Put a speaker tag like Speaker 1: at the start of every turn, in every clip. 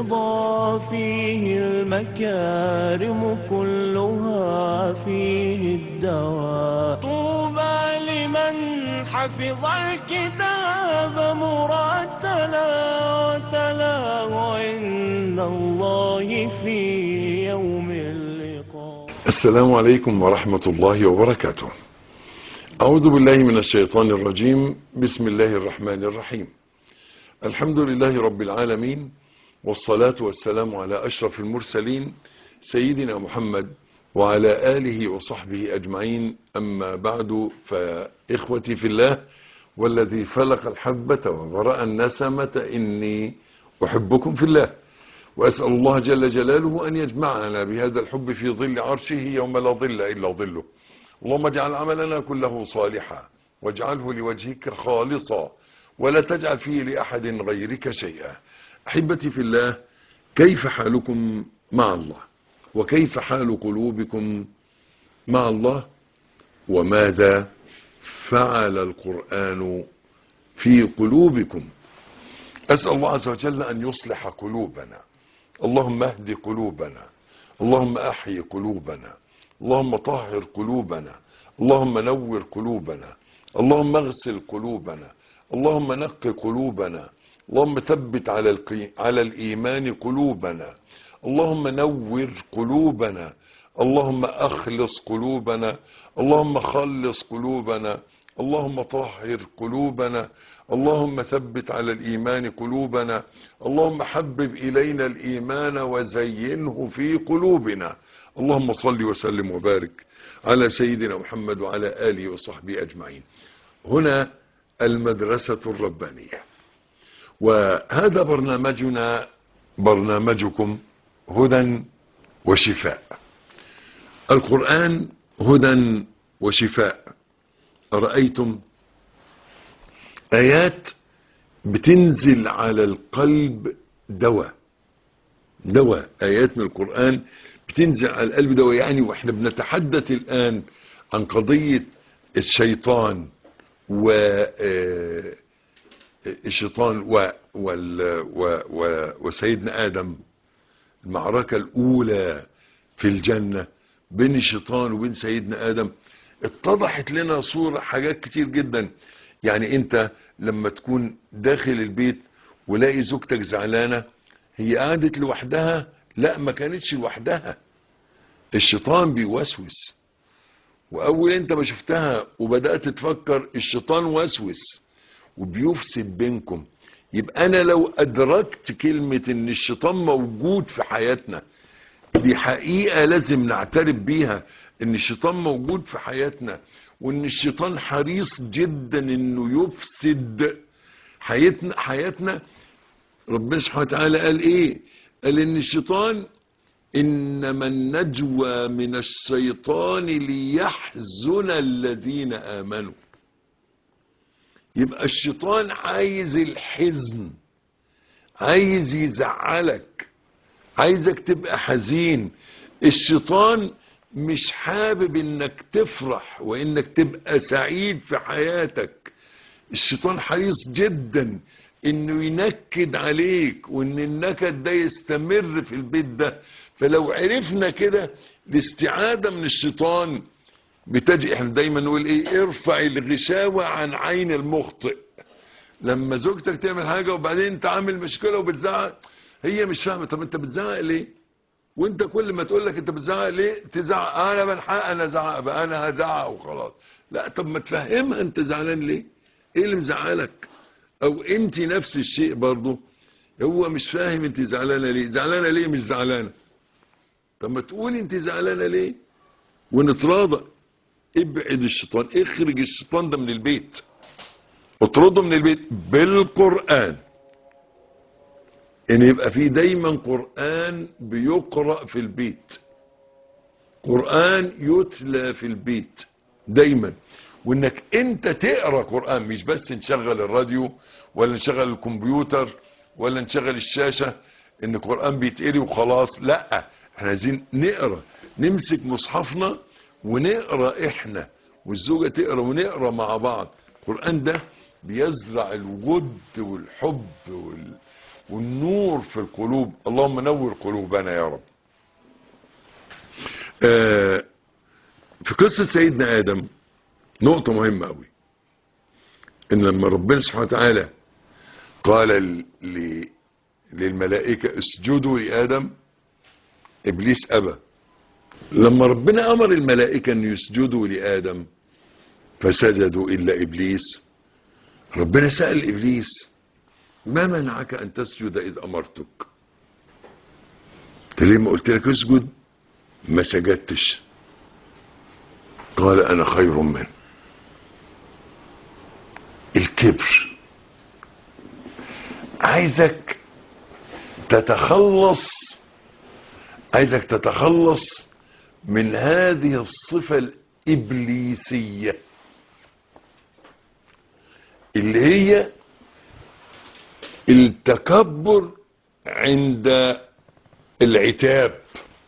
Speaker 1: الرضا فيه المكارم كلها فيه الدواء طوبى لمن حفظ الكتاب مرتلا وتلاه عند الله في يوم اللقاء
Speaker 2: السلام عليكم ورحمة الله وبركاته أعوذ بالله من الشيطان الرجيم بسم الله الرحمن الرحيم الحمد لله رب العالمين والصلاة والسلام على أشرف المرسلين سيدنا محمد وعلى آله وصحبه أجمعين أما بعد فإخوتي في الله والذي فلق الحبة وبرأ النسمة إني أحبكم في الله وأسأل الله جل جلاله أن يجمعنا بهذا الحب في ظل عرشه يوم لا ظل إلا ظله اللهم اجعل عملنا كله صالحا واجعله لوجهك خالصا ولا تجعل فيه لأحد غيرك شيئا أحبتي في الله كيف حالكم مع الله وكيف حال قلوبكم مع الله وماذا فعل القرآن في قلوبكم أسأل الله عز وجل أن يصلح قلوبنا اللهم اهد قلوبنا اللهم أحيي قلوبنا اللهم طهر قلوبنا اللهم نور قلوبنا اللهم اغسل قلوبنا اللهم نق قلوبنا اللهم ثبت على القي... على الإيمان قلوبنا اللهم نور قلوبنا اللهم أخلص قلوبنا اللهم خلص قلوبنا اللهم طهر قلوبنا اللهم ثبت على الإيمان قلوبنا اللهم حبب إلينا الإيمان وزينه في قلوبنا اللهم صل وسلم وبارك على سيدنا محمد وعلى آله وصحبه أجمعين هنا المدرسة الربانية وهذا برنامجنا برنامجكم هدى وشفاء القرآن هدى وشفاء رأيتم آيات بتنزل على القلب دواء دواء آيات من القرآن بتنزل على القلب دواء يعني واحنا بنتحدث الآن عن قضية الشيطان و الشيطان و و و وسيدنا آدم المعركة الأولى في الجنة بين الشيطان وبين سيدنا آدم اتضحت لنا صورة حاجات كتير جدا يعني انت لما تكون داخل البيت ولاقي زوجتك زعلانة هي قعدت لوحدها لا ما كانتش لوحدها الشيطان بيوسوس واول انت ما شفتها وبدأت تفكر الشيطان وسوس وبيفسد بينكم يبقى انا لو ادركت كلمة ان الشيطان موجود في حياتنا دي حقيقة لازم نعترف بيها ان الشيطان موجود في حياتنا وان الشيطان حريص جدا انه يفسد حياتنا حياتنا ربنا سبحانه وتعالى قال ايه قال ان الشيطان انما النجوى من الشيطان ليحزن الذين امنوا يبقى الشيطان عايز الحزن عايز يزعلك عايزك تبقى حزين الشيطان مش حابب انك تفرح وانك تبقى سعيد في حياتك الشيطان حريص جدا انه ينكد عليك وان النكد ده يستمر في البيت ده فلو عرفنا كده الاستعادة من الشيطان بتجي احنا دايما نقول ايه ارفع الغشاوة عن عين المخطئ لما زوجتك تعمل حاجة وبعدين انت عامل مشكلة وبتزعق هي مش فاهمة طب انت بتزعق ليه وانت كل ما تقول لك انت بتزعق ليه تزعق انا من حق انا ازعق بقى انا هزعق وخلاص لا طب ما تفهمها انت زعلان ليه ايه اللي مزعلك او انت نفس الشيء برضه هو مش فاهم انت زعلانه ليه زعلانه ليه مش زعلانه طب ما تقولي انت زعلانه ليه ونتراضى ابعد الشيطان اخرج الشيطان ده من البيت اطرده من البيت بالقرآن ان يبقى في دايما قرآن بيقرأ في البيت قرآن يتلى في البيت دايما وانك انت تقرأ قرآن مش بس نشغل الراديو ولا نشغل الكمبيوتر ولا نشغل الشاشة ان قرآن بيتقري وخلاص لا احنا عايزين نقرأ نمسك مصحفنا ونقرأ احنا والزوجة تقرأ ونقرأ مع بعض القرآن ده بيزرع الود والحب وال... والنور في القلوب اللهم نور قلوبنا يا رب آه في قصة سيدنا آدم نقطة مهمة قوي ان لما ربنا سبحانه وتعالى قال ل... للملائكة اسجدوا لآدم ابليس ابى لما ربنا امر الملائكة ان يسجدوا لآدم فسجدوا الا ابليس ربنا سأل ابليس ما منعك ان تسجد اذ امرتك انت ليه ما قلت لك اسجد ما سجدتش قال انا خير منه الكبر عايزك تتخلص عايزك تتخلص من هذه الصفة الإبليسية اللي هي التكبر عند العتاب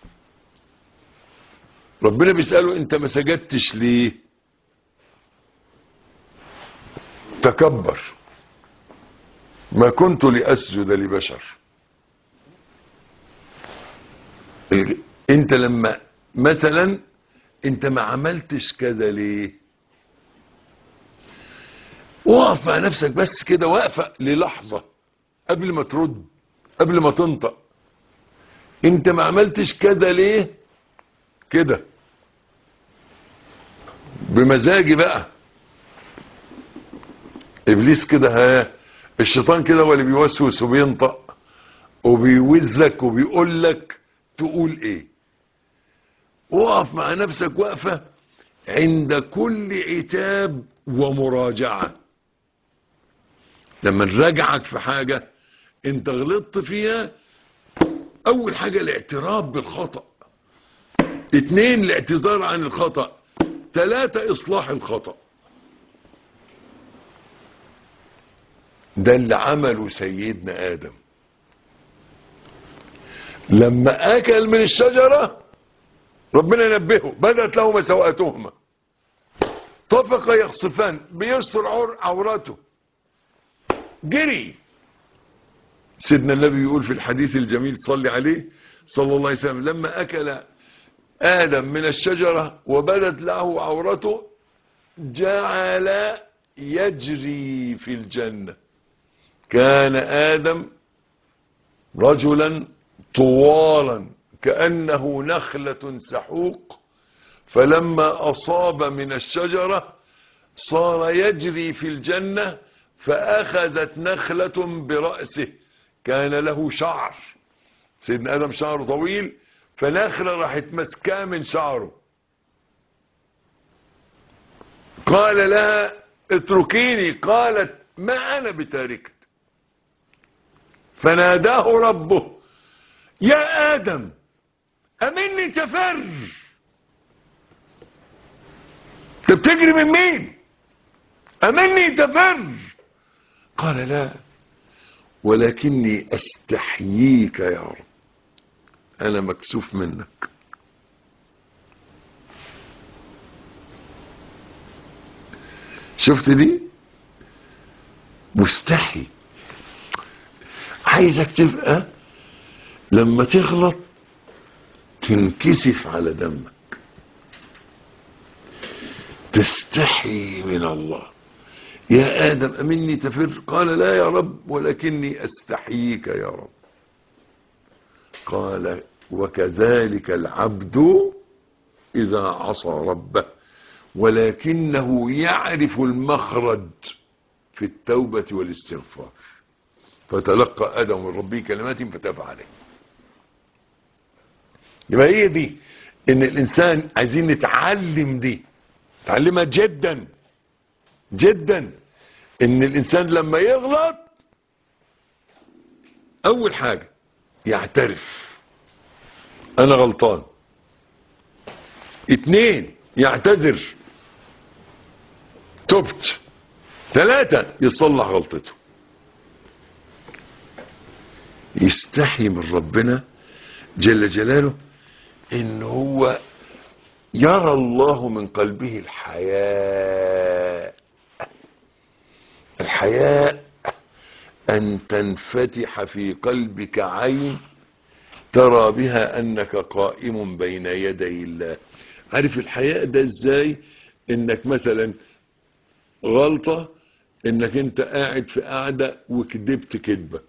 Speaker 2: ربنا بيسأله انت ما سجدتش ليه تكبر ما كنت لأسجد لبشر انت لما مثلا انت ما عملتش كده ليه وقف مع نفسك بس كده واقفة للحظة قبل ما ترد قبل ما تنطق انت ما عملتش كده ليه كده بمزاجي بقى ابليس كده ها الشيطان كده هو اللي بيوسوس وبينطق وبيوزك وبيقول لك تقول ايه وقف مع نفسك وقفة عند كل عتاب ومراجعة لما نراجعك في حاجة انت غلطت فيها اول حاجة الاعتراف بالخطأ اتنين الاعتذار عن الخطأ تلاتة اصلاح الخطأ ده اللي عمله سيدنا آدم لما أكل من الشجرة ربنا نبهه بدأت لهما سوءاتهما طفق يخصفان بيستر عور عورته جري سيدنا النبي يقول في الحديث الجميل صلي عليه صلى الله عليه وسلم لما أكل آدم من الشجرة وبدت له عورته جعل يجري في الجنة كان آدم رجلا طوالا كأنه نخلة سحوق فلما أصاب من الشجرة صار يجري في الجنة فأخذت نخلة برأسه كان له شعر سيدنا آدم شعره طويل فنخلة راحت مسكاه من شعره قال لها اتركيني قالت ما أنا بتاركت فناداه ربه يا آدم أمني تفر انت بتجري من مين أمني تفر قال لا ولكني أستحييك يا رب أنا مكسوف منك شفت دي مستحي عايزك تبقى لما تغلط تنكسف على دمك تستحي من الله يا آدم أمني تفر قال لا يا رب ولكني أستحييك يا رب قال وكذلك العبد إذا عصى ربه ولكنه يعرف المخرج في التوبة والاستغفار فتلقى آدم من ربه كلمات فتاب عليه يبقى هي دي ان الانسان عايزين نتعلم دي تعلمها جدا جدا ان الانسان لما يغلط اول حاجة يعترف انا غلطان اتنين يعتذر تبت ثلاثة يصلح غلطته يستحي من ربنا جل جلاله ان هو يرى الله من قلبه الحياء الحياء أن تنفتح في قلبك عين ترى بها أنك قائم بين يدي الله عارف الحياء ده ازاي انك مثلا غلطة انك انت قاعد في قاعدة وكدبت كدبة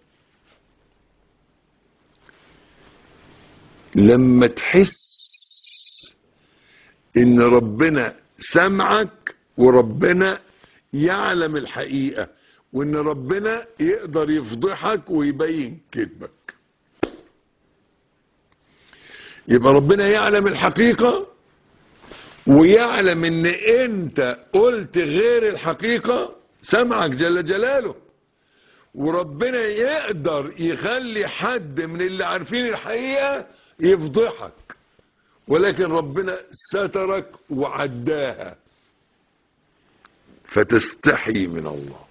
Speaker 2: لما تحس ان ربنا سمعك وربنا يعلم الحقيقة وان ربنا يقدر يفضحك ويبين كذبك يبقى ربنا يعلم الحقيقة ويعلم ان انت قلت غير الحقيقة سمعك جل جلاله وربنا يقدر يخلي حد من اللي عارفين الحقيقة يفضحك ولكن ربنا سترك وعداها فتستحي من الله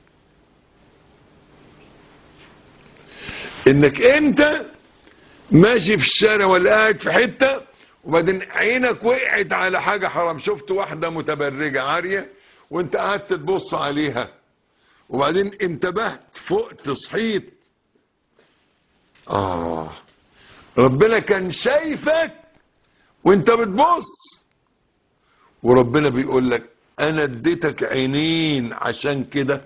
Speaker 2: انك انت ماشي في الشارع ولا قاعد في حته وبعدين عينك وقعت على حاجه حرام شفت واحده متبرجه عاريه وانت قعدت تبص عليها وبعدين انتبهت فقت صحيت اه ربنا كان شايفك وانت بتبص وربنا بيقول لك انا اديتك عينين عشان كده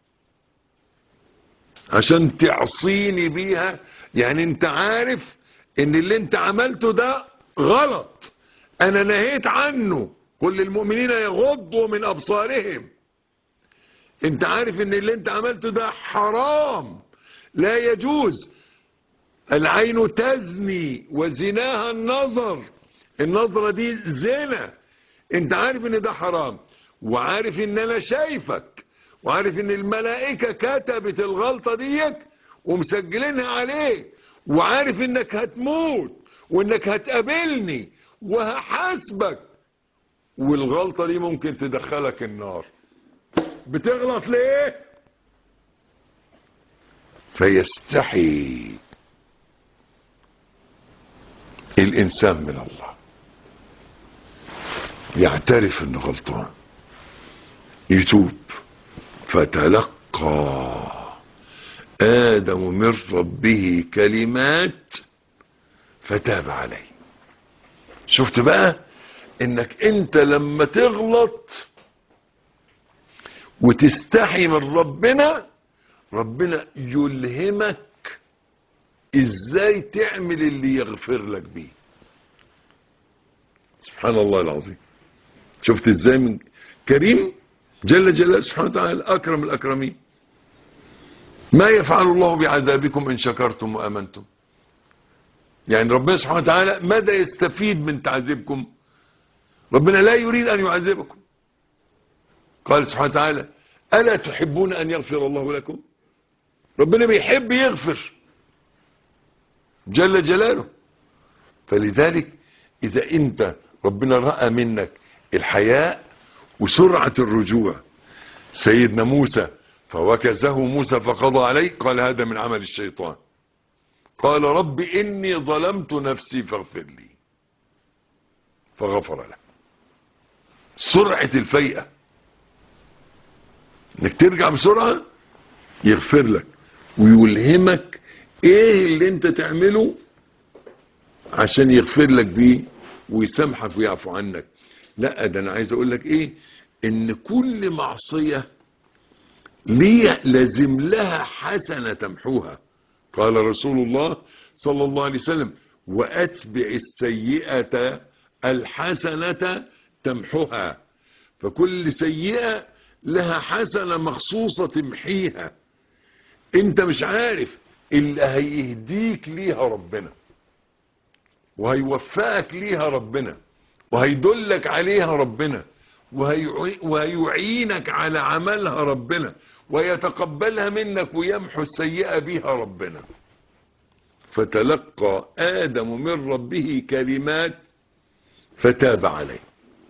Speaker 2: عشان تعصيني بيها يعني انت عارف ان اللي انت عملته ده غلط انا نهيت عنه كل المؤمنين يغضوا من ابصارهم انت عارف ان اللي انت عملته ده حرام لا يجوز العين تزني وزناها النظر النظرة دي زنا انت عارف ان ده حرام وعارف ان انا شايفك وعارف ان الملائكة كتبت الغلطة ديك ومسجلينها عليك وعارف انك هتموت وانك هتقابلني وهحاسبك والغلطة دي ممكن تدخلك النار بتغلط ليه فيستحي الانسان من الله يعترف انه غلطان يتوب فتلقى ادم من ربه كلمات فتاب عليه شفت بقى انك انت لما تغلط وتستحي من ربنا ربنا يلهمك ازاي تعمل اللي يغفر لك بيه سبحان الله العظيم شفت ازاي من كريم جل جلاله سبحانه وتعالى اكرم الاكرمين ما يفعل الله بعذابكم ان شكرتم وامنتم يعني ربنا سبحانه وتعالى ماذا يستفيد من تعذيبكم ربنا لا يريد ان يعذبكم قال سبحانه وتعالى الا تحبون ان يغفر الله لكم ربنا بيحب يغفر جل جلاله فلذلك اذا انت ربنا راى منك الحياء وسرعه الرجوع سيدنا موسى فوكزه موسى فقضى عليه قال هذا من عمل الشيطان قال رب اني ظلمت نفسي فاغفر لي فغفر له سرعه الفيئه انك ترجع بسرعه يغفر لك ويلهمك ايه اللي انت تعمله عشان يغفر لك بيه ويسامحك ويعفو عنك لا ده انا عايز اقول لك ايه ان كل معصية ليه لازم لها حسنة تمحوها قال رسول الله صلى الله عليه وسلم واتبع السيئة الحسنة تمحوها فكل سيئة لها حسنة مخصوصة تمحيها انت مش عارف اللي هيهديك ليها ربنا وهيوفقك ليها ربنا وهيدلك عليها ربنا وهيعينك على عملها ربنا ويتقبلها منك ويمحو السيئة بها ربنا فتلقى آدم من ربه كلمات فتاب عليه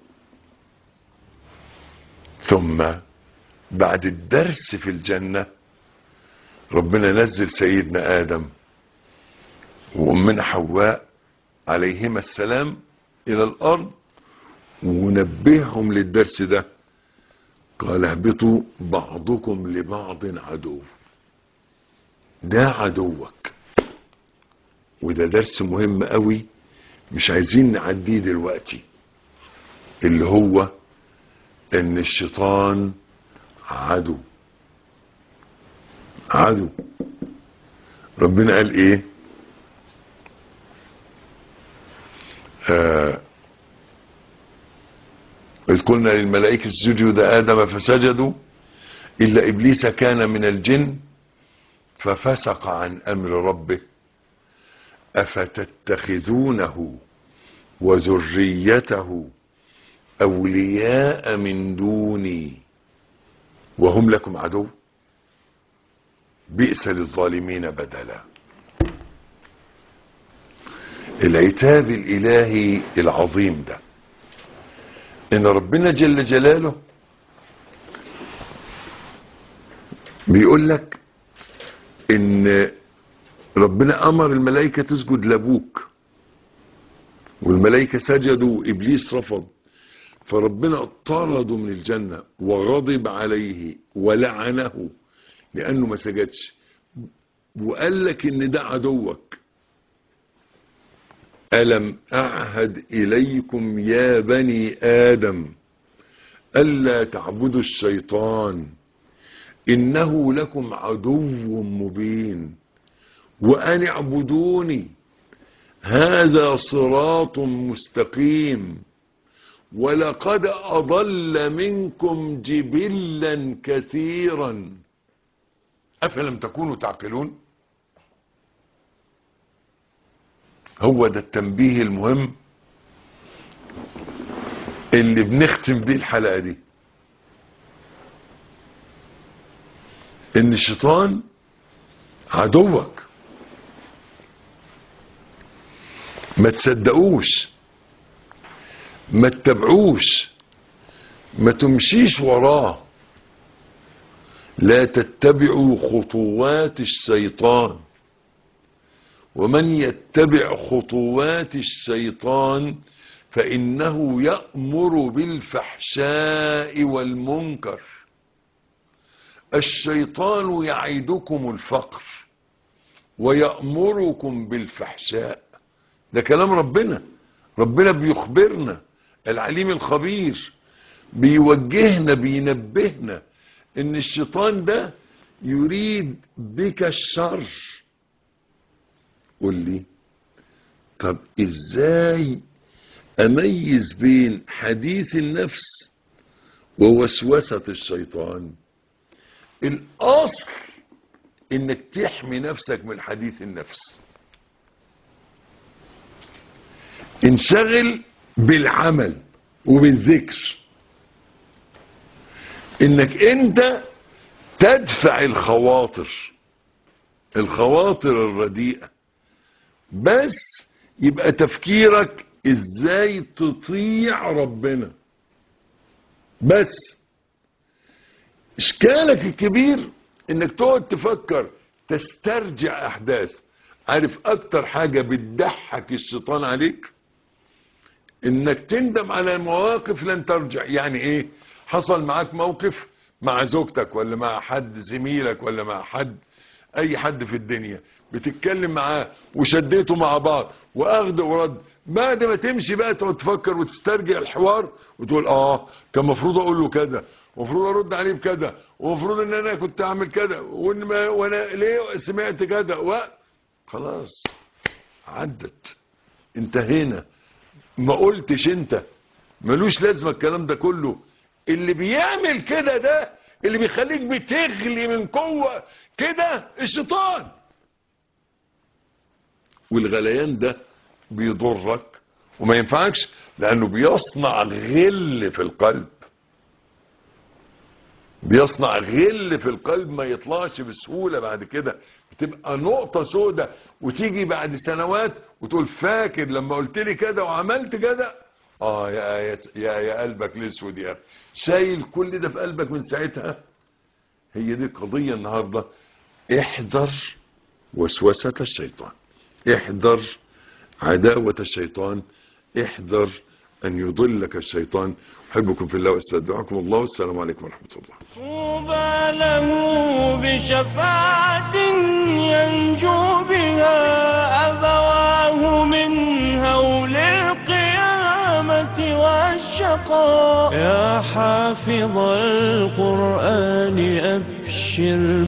Speaker 2: ثم بعد الدرس في الجنة ربنا نزل سيدنا آدم وأمنا حواء عليهما السلام إلى الأرض ونبههم للدرس ده قال اهبطوا بعضكم لبعض عدو ده عدوك وده درس مهم قوي مش عايزين نعديه دلوقتي اللي هو ان الشيطان عدو عدو ربنا قال ايه آه إذ قلنا للملائكة اسجدوا لآدم فسجدوا إلا إبليس كان من الجن ففسق عن أمر ربه أفتتخذونه وذريته أولياء من دوني وهم لكم عدو بئس للظالمين بدلا العتاب الإلهي العظيم ده إن ربنا جل جلاله بيقول لك إن ربنا أمر الملائكة تسجد لأبوك والملائكة سجدوا إبليس رفض فربنا طرده من الجنة وغضب عليه ولعنه لأنه ما سجدش وقال لك إن ده عدوك ألم أعهد إليكم يا بني آدم ألا تعبدوا الشيطان إنه لكم عدو مبين وأن اعبدوني هذا صراط مستقيم ولقد أضل منكم جبلا كثيرا أفلم تكونوا تعقلون هو ده التنبيه المهم اللي بنختم بيه الحلقة دي ان الشيطان عدوك ما تصدقوش ما تتبعوش ما تمشيش وراه لا تتبعوا خطوات الشيطان ومن يتبع خطوات الشيطان فإنه يأمر بالفحشاء والمنكر الشيطان يعيدكم الفقر ويأمركم بالفحشاء ده كلام ربنا ربنا بيخبرنا العليم الخبير بيوجهنا بينبهنا ان الشيطان ده يريد بك الشر قول لي طب ازاي اميز بين حديث النفس ووسوسة الشيطان الاصل انك تحمي نفسك من حديث النفس انشغل بالعمل وبالذكر انك انت تدفع الخواطر الخواطر الرديئة بس يبقى تفكيرك ازاي تطيع ربنا بس اشكالك الكبير انك تقعد تفكر تسترجع احداث عارف اكتر حاجة بتضحك الشيطان عليك انك تندم على مواقف لن ترجع يعني ايه حصل معاك موقف مع زوجتك ولا مع حد زميلك ولا مع حد اي حد في الدنيا بتتكلم معاه وشديته مع بعض واخد ورد بعد ما تمشي بقى تقعد تفكر وتسترجع الحوار وتقول اه كان المفروض اقول له كذا ومفروض ارد عليه بكذا ومفروض ان انا كنت اعمل كذا وان ما وانا ليه سمعت كذا و خلاص عدت انتهينا ما قلتش انت ملوش لازمه الكلام ده كله اللي بيعمل كده ده اللي بيخليك بتغلي من قوه كده الشيطان والغليان ده بيضرك وما ينفعكش لانه بيصنع غل في القلب بيصنع غل في القلب ما يطلعش بسهولة بعد كده بتبقى نقطة سودة وتيجي بعد سنوات وتقول فاكر لما قلت لي كده وعملت كده اه يا يا يا, يا قلبك الاسود يا اخي شايل كل ده في قلبك من ساعتها هي دي القضية النهاردة احذر وسوسة الشيطان احذر عداوة الشيطان احذر أن يضلك الشيطان أحبكم في الله واستودعكم الله والسلام عليكم ورحمة الله
Speaker 1: طوبى له بشفاعة ينجو بها أبواه من هول القيامة والشقاء يا حافظ القرآن أبشر